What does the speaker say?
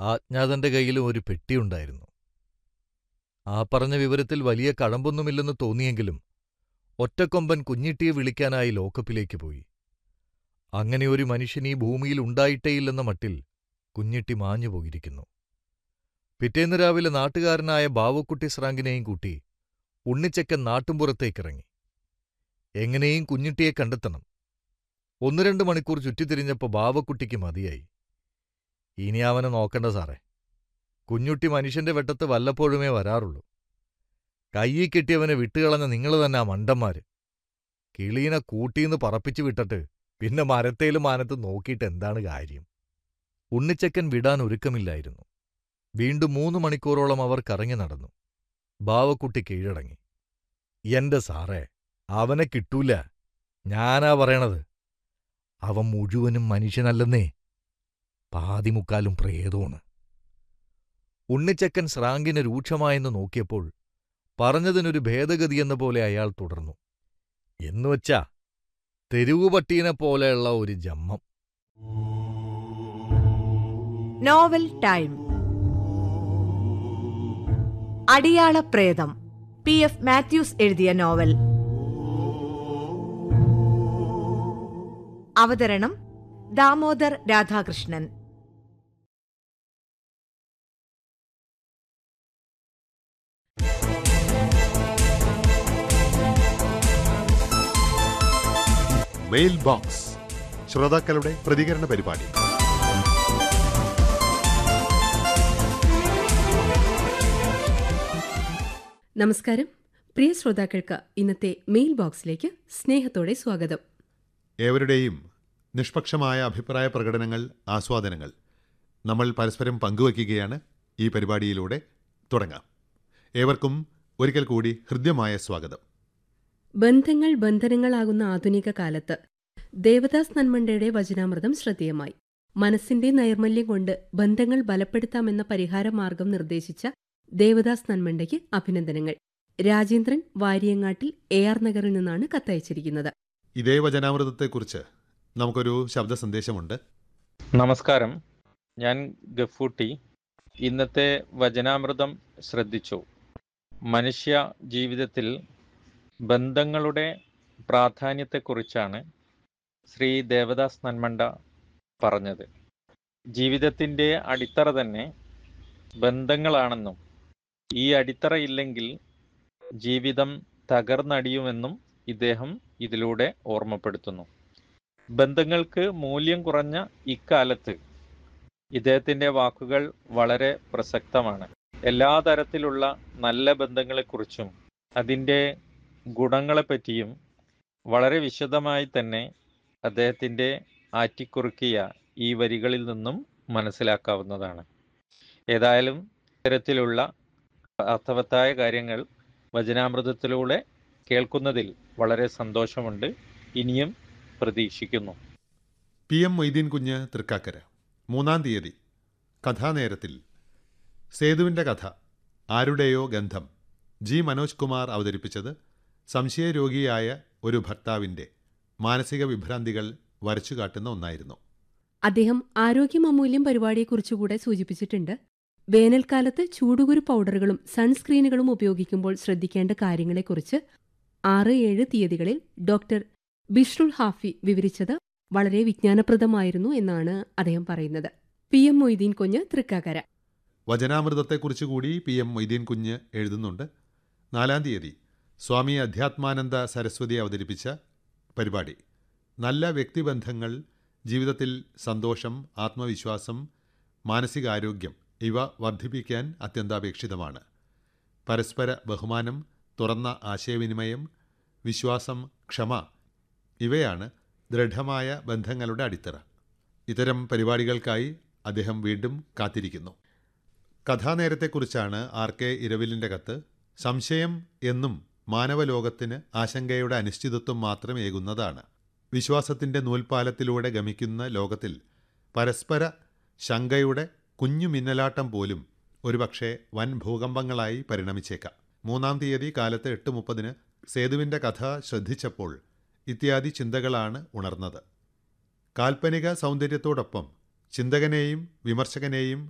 ആജ്ഞാതന്റെ കയ്യിലും ഒരു പെട്ടിയുണ്ടായിരുന്നു ആ പറഞ്ഞ വിവരത്തിൽ വലിയ കഴമ്പൊന്നുമില്ലെന്ന് തോന്നിയെങ്കിലും ഒറ്റക്കൊമ്പൻ കുഞ്ഞിട്ടിയെ വിളിക്കാനായി ലോക്കപ്പിലേക്ക് പോയി അങ്ങനെ ഒരു മനുഷ്യൻ ഈ ഭൂമിയിൽ ഉണ്ടായിട്ടേയില്ലെന്ന മട്ടിൽ കുഞ്ഞിട്ടി മാഞ്ഞു പോയിരിക്കുന്നു പിറ്റേന്ന് രാവിലെ നാട്ടുകാരനായ ബാവക്കുട്ടി സ്രാങ്കിനെയും കൂട്ടി ഉണ്ണിച്ചക്കൻ നാട്ടുംപുറത്തേക്കിറങ്ങി എങ്ങനെയും കുഞ്ഞിട്ടിയെ കണ്ടെത്തണം ഒന്ന് രണ്ട് മണിക്കൂർ ചുറ്റിത്തിരിഞ്ഞപ്പോ ബാവക്കുട്ടിക്ക് മതിയായി ഇനി അവനെ നോക്കണ്ട സാറേ കുഞ്ഞുട്ടി മനുഷ്യന്റെ വെട്ടത്ത് വല്ലപ്പോഴുമേ വരാറുള്ളൂ കയ്യിൽ കെട്ടിയവനെ വിട്ടുകളഞ്ഞ നിങ്ങൾ തന്നെ ആ മണ്ടന്മാര് കിളീനെ കൂട്ടീന്ന് പറപ്പിച്ചു വിട്ടിട്ട് പിന്നെ മരത്തേലും മാനത്ത് നോക്കിയിട്ട് എന്താണ് കാര്യം ഉണ്ണിച്ചക്കൻ വിടാൻ ഒരുക്കമില്ലായിരുന്നു വീണ്ടും മൂന്ന് മണിക്കൂറോളം അവർ കറങ്ങി നടന്നു ബാവക്കുട്ടി കീഴടങ്ങി എന്റെ സാറേ അവനെ കിട്ടൂല ഞാനാ പറയണത് അവൻ മുഴുവനും മനുഷ്യനല്ലെന്നേ പാതിമുക്കാലും പ്രേതമാണ് ഉണ്ണിച്ചക്കൻ സ്രാങ്കിന് രൂക്ഷമായെന്ന് നോക്കിയപ്പോൾ പറഞ്ഞതിനൊരു ഭേദഗതിയെന്ന പോലെ അയാൾ തുടർന്നു എന്നുവച്ചാ തെരുവുപട്ടീനെ പോലെയുള്ള ഒരു ജമ്മം നോവൽ ടൈം അടിയാള പ്രേതം പി എഫ് മാത്യൂസ് എഴുതിയ നോവൽ അവതരണം ദാമോദർ രാധാകൃഷ്ണൻ മെയിൽ ബോക്സ് ശ്രോതാക്കളുടെ പ്രതികരണ പരിപാടി നമസ്കാരം പ്രിയ ശ്രോതാക്കൾക്ക് ഇന്നത്തെ മെയിൽ ബോക്സിലേക്ക് സ്നേഹത്തോടെ സ്വാഗതം ഏവരുടെയും നിഷ്പക്ഷമായ അഭിപ്രായ പ്രകടനങ്ങൾ ആസ്വാദനങ്ങൾ നമ്മൾ പരസ്പരം പങ്കുവയ്ക്കുകയാണ് ഈ പരിപാടിയിലൂടെ തുടങ്ങാം ഏവർക്കും ഒരിക്കൽ കൂടി ഹൃദ്യമായ സ്വാഗതം ബന്ധങ്ങൾ ബന്ധനങ്ങളാകുന്ന ആധുനിക കാലത്ത് ദേവദാസ് നന്മണ്ടയുടെ വചനാമൃതം ശ്രദ്ധേയമായി മനസ്സിന്റെ നൈർമല്യം കൊണ്ട് ബന്ധങ്ങൾ ബലപ്പെടുത്താമെന്ന പരിഹാരമാർഗം നിർദ്ദേശിച്ച ദേവദാസ് നന്മണ്ടയ്ക്ക് അഭിനന്ദനങ്ങൾ രാജേന്ദ്രൻ വാര്യങ്ങാട്ടിൽ എ ആർ നഗറിൽ നിന്നാണ് കത്തയച്ചിരിക്കുന്നത് ഇതേ വചനാമൃതത്തെക്കുറിച്ച് നമുക്കൊരു ശബ്ദ സന്ദേശമുണ്ട് നമസ്കാരം ഞാൻ ഗഫൂട്ടി ഇന്നത്തെ വചനാമൃതം ശ്രദ്ധിച്ചു മനുഷ്യ ജീവിതത്തിൽ ബന്ധങ്ങളുടെ പ്രാധാന്യത്തെക്കുറിച്ചാണ് ശ്രീ ദേവദാസ് നന്മണ്ട പറഞ്ഞത് ജീവിതത്തിൻ്റെ അടിത്തറ തന്നെ ബന്ധങ്ങളാണെന്നും ഈ അടിത്തറ ഇല്ലെങ്കിൽ ജീവിതം തകർന്നടിയുമെന്നും ഇദ്ദേഹം ഇതിലൂടെ ഓർമ്മപ്പെടുത്തുന്നു ബന്ധങ്ങൾക്ക് മൂല്യം കുറഞ്ഞ ഇക്കാലത്ത് ഇദ്ദേഹത്തിൻ്റെ വാക്കുകൾ വളരെ പ്രസക്തമാണ് എല്ലാ തരത്തിലുള്ള നല്ല ബന്ധങ്ങളെക്കുറിച്ചും അതിൻ്റെ ഗുണങ്ങളെപ്പറ്റിയും വളരെ വിശദമായി തന്നെ അദ്ദേഹത്തിൻ്റെ ആറ്റിക്കുറുക്കിയ ഈ വരികളിൽ നിന്നും മനസ്സിലാക്കാവുന്നതാണ് ഏതായാലും ഇത്തരത്തിലുള്ള അർത്ഥവത്തായ കാര്യങ്ങൾ വചനാമൃതത്തിലൂടെ കേൾക്കുന്നതിൽ വളരെ സന്തോഷമുണ്ട് ഇനിയും പ്രതീക്ഷിക്കുന്നു പി എം മൊയ്തീൻ കുഞ്ഞ് തൃക്കാക്കര മൂന്നാം തീയതി കഥാനേരത്തിൽ സേതുവിൻ്റെ കഥ ആരുടെയോ ഗന്ധം ജി മനോജ് കുമാർ അവതരിപ്പിച്ചത് സംശയരോഗിയായ ഒരു ഭർത്താവിൻ്റെ മാനസിക വിഭ്രാന്തികൾ വരച്ചുകാട്ടുന്ന ഒന്നായിരുന്നു അദ്ദേഹം ആരോഗ്യം അമൂല്യം പരിപാടിയെക്കുറിച്ചുകൂടെ സൂചിപ്പിച്ചിട്ടുണ്ട് വേനൽക്കാലത്ത് ചൂടുകുരു പൗഡറുകളും സൺസ്ക്രീനുകളും ഉപയോഗിക്കുമ്പോൾ ശ്രദ്ധിക്കേണ്ട കാര്യങ്ങളെക്കുറിച്ച് ആറ് ഏഴ് തീയതികളിൽ ഡോക്ടർ ബിഷ്രുൾ ഹാഫി വിവരിച്ചത് വളരെ വിജ്ഞാനപ്രദമായിരുന്നു എന്നാണ് അദ്ദേഹം പറയുന്നത് പി എം മൊയ്തീൻ കുഞ്ഞ് തൃക്കാക്കര വചനാമൃതത്തെക്കുറിച്ച് കൂടി പി എം മൊയ്തീൻ കുഞ്ഞ് എഴുതുന്നുണ്ട് നാലാം തീയതി സ്വാമി അധ്യാത്മാനന്ദ സരസ്വതി അവതരിപ്പിച്ച പരിപാടി നല്ല വ്യക്തിബന്ധങ്ങൾ ജീവിതത്തിൽ സന്തോഷം ആത്മവിശ്വാസം മാനസികാരോഗ്യം ഇവ വർദ്ധിപ്പിക്കാൻ അത്യന്താപേക്ഷിതമാണ് പരസ്പര ബഹുമാനം തുറന്ന ആശയവിനിമയം വിശ്വാസം ക്ഷമ ഇവയാണ് ദൃഢമായ ബന്ധങ്ങളുടെ അടിത്തറ ഇത്തരം പരിപാടികൾക്കായി അദ്ദേഹം വീണ്ടും കാത്തിരിക്കുന്നു കഥാനേരത്തെക്കുറിച്ചാണ് ആർ കെ ഇരവിലിൻ്റെ കത്ത് സംശയം എന്നും മാനവലോകത്തിന് ആശങ്കയുടെ അനിശ്ചിതത്വം മാത്രം ഏകുന്നതാണ് വിശ്വാസത്തിൻ്റെ നൂൽപ്പാലത്തിലൂടെ ഗമിക്കുന്ന ലോകത്തിൽ പരസ്പര ശങ്കയുടെ കുഞ്ഞു മിന്നലാട്ടം പോലും ഒരുപക്ഷെ വൻ ഭൂകമ്പങ്ങളായി പരിണമിച്ചേക്കാം മൂന്നാം തീയതി കാലത്ത് എട്ട് മുപ്പതിന് സേതുവിൻ്റെ കഥ ശ്രദ്ധിച്ചപ്പോൾ ഇത്യാദി ചിന്തകളാണ് ഉണർന്നത് കാൽപ്പനിക സൗന്ദര്യത്തോടൊപ്പം ചിന്തകനെയും വിമർശകനെയും